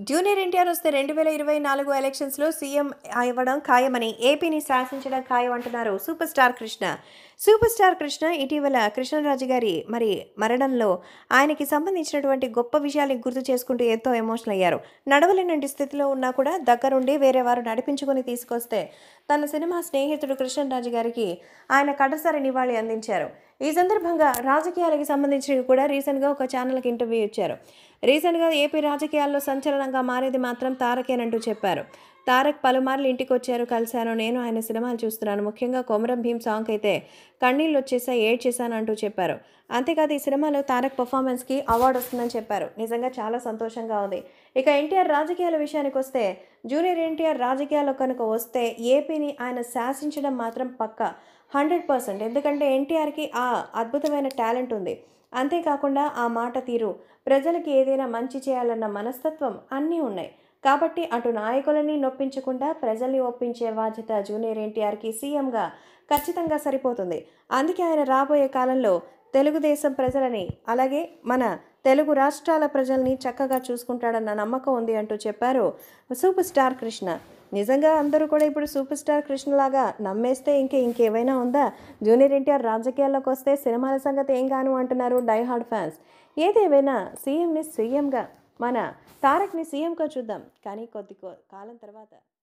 junior NTR వస్తే రెండు వేల ఇరవై నాలుగు ఎలక్షన్స్లో సీఎం అవ్వడం ఖాయమని ఏపీని శాసించడం ఖాయం అంటున్నారు super star Krishna super star Krishna ఇటీవల కృష్ణరాజు గారి మరి మరణంలో ఆయనకి సంబంధించినటువంటి గొప్ప విషయాల్ని గుర్తు చేసుకుంటూ ఎంతో ఎమోషనల్ అయ్యారు నడవలేనంటి స్థితిలో ఉన్నా కూడా దగ్గరుండి వేరే వారు నడిపించుకొని తీసుకొస్తే తన సినిమా స్నేహితుడు కృష్ణరాజు గారికి ఆయన కడసారి నివాళి అందించారు ఈ సందర్భంగా రాజకీయాలకు సంబంధించి కూడా రీసెంట్గా ఒక ఛానల్కి ఇంటర్వ్యూ ఇచ్చారు రీసెంట్గా ఏపీ రాజకీయాల్లో సంచలనంగా మారేది మాత్రం తారకేనంటూ చెప్పారు తారక్ పలుమార్లు ఇంటికి వచ్చారు కలిశాను నేను ఆయన సినిమాలు చూస్తున్నాను ముఖ్యంగా కొమరం భీమ్ సాంగ్ అయితే కన్నీళ్ళు వచ్చేసా ఏడ్ చేశాను అంటూ చెప్పారు అంతేకాదు ఈ సినిమాలో తారక్ పర్ఫార్మెన్స్కి అవార్డు వస్తుందని చెప్పారు నిజంగా చాలా సంతోషంగా ఉంది ఇక ఎన్టీఆర్ రాజకీయాల విషయానికి వస్తే జూనియర్ ఎన్టీఆర్ రాజకీయాల్లో కనుక వస్తే ఏపీని ఆయన శాసించడం మాత్రం పక్కా హండ్రెడ్ పర్సెంట్ ఎందుకంటే ఎన్టీఆర్కి ఆ అద్భుతమైన టాలెంట్ ఉంది అంతేకాకుండా ఆ మాట తీరు ప్రజలకి ఏదైనా మంచి చేయాలన్న మనస్తత్వం అన్నీ ఉన్నాయి కాబట్టి అటు నాయకులని నొప్పించకుండా ప్రజల్ని ఒప్పించే బాధ్యత జూనియర్ ఎన్టీఆర్కి సీఎంగా ఖచ్చితంగా సరిపోతుంది అందుకే ఆయన రాబోయే కాలంలో తెలుగుదేశం ప్రజలని అలాగే మన తెలుగు రాష్ట్రాల ప్రజల్ని చక్కగా చూసుకుంటాడన్న నమ్మకం ఉంది అంటూ చెప్పారు సూపర్ స్టార్ కృష్ణ నిజంగా అందరూ కూడా ఇప్పుడు సూపర్ స్టార్ కృష్ణలాగా నమ్మేస్తే ఇంకే ఇంకేమైనా ఉందా జూనియర్ ఎన్టీఆర్ రాజకీయాల్లోకి వస్తే సినిమాల సంగతి ఏం కాను అంటున్నారు డైహార్డ్ ఫ్యాన్స్ ఏదేమైనా సీఎంని సీఎంగా మన తారక్ని సీఎంగా చూద్దాం కానీ కొద్ది కొ- కాలం తర్వాత